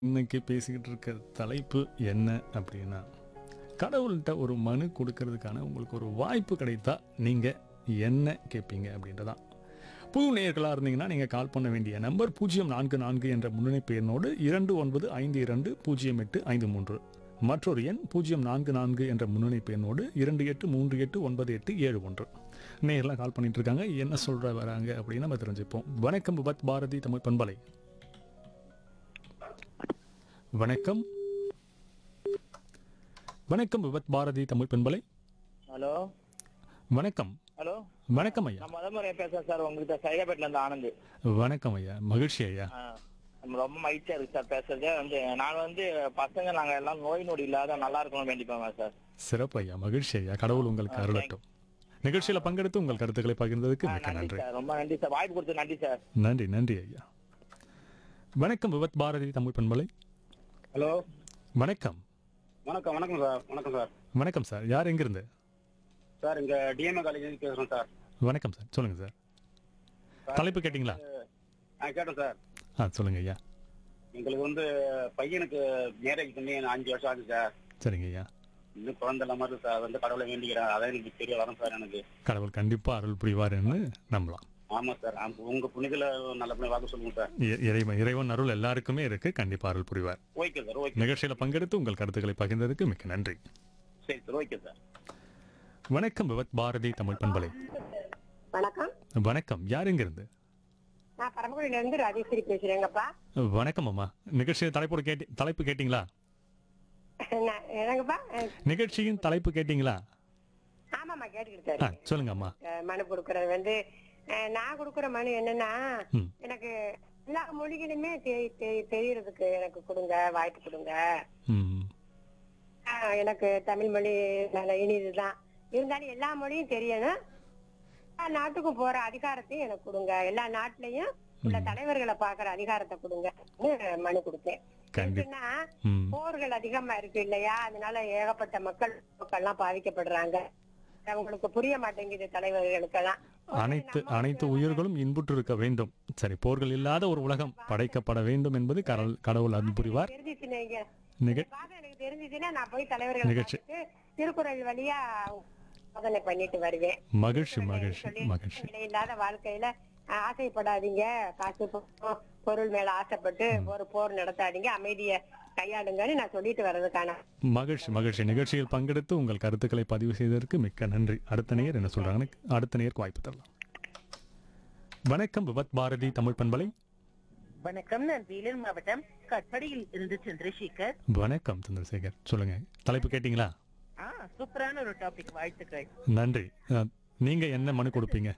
இன்னைக்கு பேசிக்கிட்டு இருக்க தலைப்பு என்ன அப்படின்னா கடவுள்கிட்ட ஒரு மனு கொடுக்கறதுக்கான உங்களுக்கு ஒரு வாய்ப்பு கிடைத்தா நீங்கள் என்ன கேட்பீங்க அப்படின்றதான் புது நேயர்களாக இருந்தீங்கன்னா நீங்கள் கால் பண்ண வேண்டிய நம்பர் பூஜ்ஜியம் நான்கு நான்கு என்ற முன்னணிப்பு எண்ணோடு இரண்டு ஒன்பது ஐந்து இரண்டு பூஜ்ஜியம் எட்டு ஐந்து மூன்று மற்றொரு எண் பூஜ்ஜியம் நான்கு நான்கு என்ற முன்னணிப்பு எண்ணோடு இரண்டு எட்டு மூன்று எட்டு ஒன்பது எட்டு ஏழு ஒன்று நேயர்லாம் கால் பண்ணிட்டு இருக்காங்க என்ன சொல்ற வராங்க அப்படின்னு நம்ம தெரிஞ்சுப்போம் வணக்கம் விபத் பாரதி தமிழ் பண்பலை வணக்கம் வணக்கம் விபத் பாரதி தமிழ் பண்பலை ஹலோ வணக்கம் ஹலோ வணக்கம் ஐயா நான் முத முறையா பேசுறேன் சார் உங்ககிட்ட சைதாப்பேட்ல இருந்து ஆனந்த் வணக்கம் ஐயா மகிழ்ச்சி ஐயா ஆ, நம்ம ரொம்ப மகிழ்ச்சியா இருக்கு சார் பேசுறது வந்து நான் வந்து பசங்க நாங்க எல்லாம் நோய் நொடி இல்லாத நல்லா இருக்கணும் வேண்டிப்பாங்க சார் சிறப்பு ஐயா மகிழ்ச்சி ஐயா கடவுள் உங்களுக்கு அருளட்டும் நிகழ்ச்சியில பங்கெடுத்து உங்கள் கருத்துக்களை பகிர்ந்ததுக்கு ஆ, மிக்க நன்றி நன்றி சார் ரொம்ப நன்றி சார் வாய்ப்பு கொடுத்து நன்றி சார் நன்றி நன்றி ஐயா வணக்கம் விபத் பாரதி தமிழ் பண்பலை ஹலோ வணக்கம் வணக்கம் வணக்கம் சார் வணக்கம் சார் வணக்கம் சார் யார் எங்கிருந்து சார் இங்க டிஎம்ஏ காலேஜ் பேசுறோம் சார் வணக்கம் சார் சொல்லுங்க சார் தலைப்பு கேட்டிங்களா ஆ கேட்டோம் சார் ஆ சொல்லுங்க ஐயா எங்களுக்கு வந்து பையனுக்கு மேரேஜ் பண்ணி அஞ்சு வருஷம் ஆகுது சார் சரிங்க ஐயா இன்னும் குழந்தை இல்லாம இருக்கு சார் வந்து கடவுளை வேண்டிக்கிறேன் அதான் எனக்கு பெரிய வரம் சார் எனக்கு கடவுள் கண்டிப்பா அருள் புரிவாருன்னு நம்பலாம் ஆமா சார் ஆமா. உங்க புனிதல நல்லபடியா வாக்கு சொல்லுங்க சார் இ- இறைவன் இறைவன் அருள் எல்லாருக்குமே இருக்கு கண்டிப்பா அருள் புரிவார் ஓகே சார் ஓகே நிகழ்ச்சியில பங்கெடுத்து உங்கள் கருத்துக்களை பகிர்ந்ததுக்கு மிக்க நன்றி சரி சார் ஓகே சார் வணக்கம் விவத் பாரதி தமிழ் பண்பலை வணக்கம் வணக்கம் யார் எங்கிருந்து நான் பரமக்குடியில இருந்து ராஜேஸ்வரி பேசுறேங்கப்பா வணக்கம் அம்மா நிகழ்ச்சியை தலைப்பு கேட்டி தலைப்பு கேட்டிங்களா நான் என்னங்கப்பா அஹ், நிகழ்ச்சியின் தலைப்பு கேட்டிங்களா ஆமாம்மா கேட்டுக்கிட்டு ஆ தான் இருக்கேன். சொல்லுங்க அம்மா அஹ், மனு கொடுக்கறது வந்து அஹ், நான் கொடுக்குற மனு என்னன்னா ம். எனக்கு எல்லா மொழிகளுமே தெ- தெ- தெரியறதுக்கு எனக்கு கொடுங்க வாய்ப்பு கொடுங்க ம் அஹ், எனக்கு தமிழ் மொழி நல்ல இனிதுதான் இருந்தாலும் எல்லா மொழியும் தெரியணும் எல்லா நாட்டுக்கும் போற அதிகாரத்தையும் எனக்கு கொடுங்க எல்லா நாட்டிலையும் உள்ள தலைவர்களை பாக்குற அதிகாரத்தை கொடுங்கன்னு மனு கொடுத்தேன் கண்டி எப்படின்னா ம் போர்கள் அதிகமா இருக்கு இல்லையா அதனால ஏகப்பட்ட மக்கள் மக்கள்லாம் பாதிக்கப்படுறாங்க அவங்களுக்கு புரிய மாட்டேங்குது தலைவர்களுக்கெல்லாம் அனைத்து அனைத்து உயிர்களும் இன்புற்று இருக்க வேண்டும் சரி போர்கள் இல்லாத ஒரு உலகம் படைக்கப்பட வேண்டும் என்பது கடவுள் கடவுள் அருள் புரிவார் தெரிஞ்சிச்சு நீங்க நிக பாதை எனக்கு தெரிஞ்சிச்சுன்னா நான் போய் தலைவர்கள் நிகழ்ச்சி. திருக்குறள் வழியா சோதனை பண்ணிட்டு வருவேன் மகிழ்ச்சி மகிழ்ச்சி சொல்லி, மகிழ்ச்சி நிலை இல்லாத வாழ்க்கையில அஹ், ஆசைப்படாதீங்க காசு பொ- பொருள் மேல ஆசைப்பட்டு ஒரு போர் நடத்தாதீங்க அமைதியை கையாளுங்கன்னு நான் சொல்லிட்டு வர்றதுக்கான மகிழ்ச்சி மகிழ்ச்சி நிகழ்ச்சியில் பங்கெடுத்து உங்கள் கருத்துக்களை பதிவு செய்ததற்கு மிக்க நன்றி அடுத்த நேயர் என்ன சொல்றாங்கன்னு அடுத்த நேயருக்கு வாய்ப்பு தரலாம் வணக்கம் விபத் பாரதி தமிழ் பண்பலை வணக்கம் நான் வேலூர் மாவட்டம் கட்படியில் இருந்து சந்திரசேகர் வணக்கம் சந்திரசேகர் சொல்லுங்க தலைப்பு கேட்டிங்களா ஆ சூப்பரான ஒரு டாபிக் வாழ்த்துக்கள் நன்றி அஹ், நீங்க என்ன மனு கொடுப்பீங்க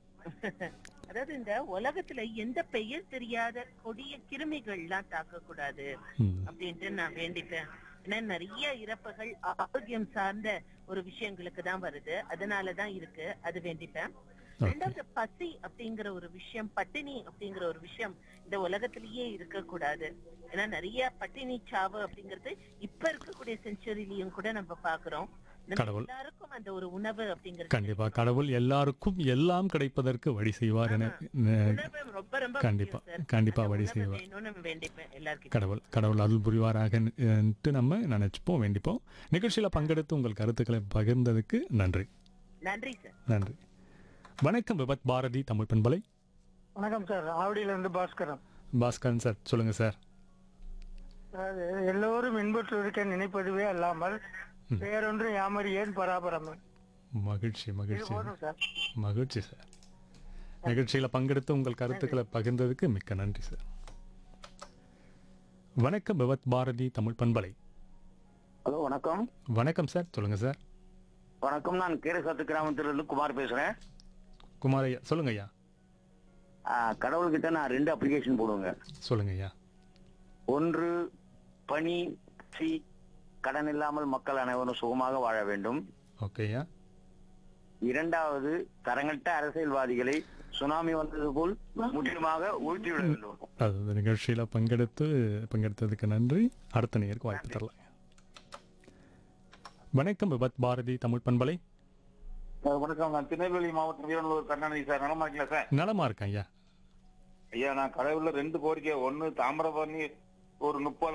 அதாவது இந்த உலகத்துல எந்த பெயர் தெரியாத கொடிய கிருமிகள்லாம் தாக்க கூடாது ம், அப்படின்ட்டு நான் வேண்டிப்பேன் ஏன்னா நிறைய இறப்புகள் ஆரோக்கியம் சார்ந்த ஒரு விஷயங்களுக்கு தான் வருது அதனாலதான் இருக்கு அது வேண்டிப்பேன் ரெண்டாவது பசி அப்படிங்கிற ஒரு விஷயம் பட்டினி அப்படிங்கிற ஒரு விஷயம் இந்த உலகத்திலேயே இருக்க கூடாது ஏன்னா நிறைய பட்டினி சாவு அப்படிங்கிறது இப்ப இருக்கக்கூடிய செஞ்சுரியிலயும் கூட நம்ம பாக்குறோம் நம்ம கடவுள். எல்லாருக்கும் அந்த ஒரு உணவு அப்படிங்கிறது கண்டிப்பா கடவுள் எல்லாருக்கும் எல்லாம் கிடைப்பதற்கு வழி செய்வார் என அஹ், உணவு ரொம்ப ரொம்ப கண்டிப்பா, முக்கியம் சார். கண்டிப்பா அந்த வழி உணவு செய்வார். வேணும்னு வேண்டிப்பேன் எல்லாருக்கும் கடவுள் கடவுள் அருள் புரிவாராகன்ட்டு நம்ம நினைச்சுப்போம் வேண்டிப்போம் நிகழ்ச்சியில பங்கெடுத்து உங்கள் கருத்துக்களை பகிர்ந்ததுக்கு நன்றி நன்றி சார் நன்றி வணக்கம் விபத் பாரதி தமிழ் பண்பலை வணக்கம் சார் ஆவடியில இருந்து பாஸ்கரன் பாஸ்கரன் சார் சொல்லுங்க சார் அதாவது எல்லோரும் இன்புற்று இருக்க நினைப்பதுவே அல்லாமல் வேறொன்று யாமறி ஏன் பராபரம் மகிழ்ச்சி இது மகிழ்ச்சி போதும் சார் மகிழ்ச்சி சார் நிகழ்ச்சியில பங்கெடுத்து உங்கள் கருத்துக்களை பகிர்ந்ததுக்கு மிக்க நன்றி சார் வணக்கம் விபத் பாரதி தமிழ் பண்பலை ஹலோ வணக்கம் வணக்கம் சார் சொல்லுங்க சார் வணக்கம் நான் கீரசத்து கிராமத்திலிருந்து குமார் பேசுறேன் குமார் ஐயா சொல்லுங்க ஐயா கடவுள்கிட்ட நான் ரெண்டு அப்ளிகேஷன் போடுவேங்க சொல்லுங்க ஐயா ஒன்று பணி சி கடன் இல்லாமல் மக்கள் அனைவரும் சுகமாக வாழ வேண்டும் ஓகே ஐயா இரண்டாவது தரங்கட்ட அரசியல்வாதிகளை சுனாமி வந்தது போல் முற்றிலுமாக ஊழ்த்திவிட வேண்டும் அது இந்த நிகழ்ச்சியில பங்கெடுத்து பங்கெடுத்ததுக்கு நன்றி அடுத்த நேருக்கு வாய்ப்பு தரலாம் வணக்கம் விபத் பாரதி தமிழ் பண்பலை வணக்கம் நான் திருநெல்வேலி மாவட்டம் வீரநல்லூர் கருணாநிதி சார் நலமா இருக்கீங்களா சார் நலமா இருக்கேன் ஐயா ஐயா நான் கடவுள்ல ரெண்டு கோரிக்கை ஒன்னு தாமிரபரணி ஒரு முப்பது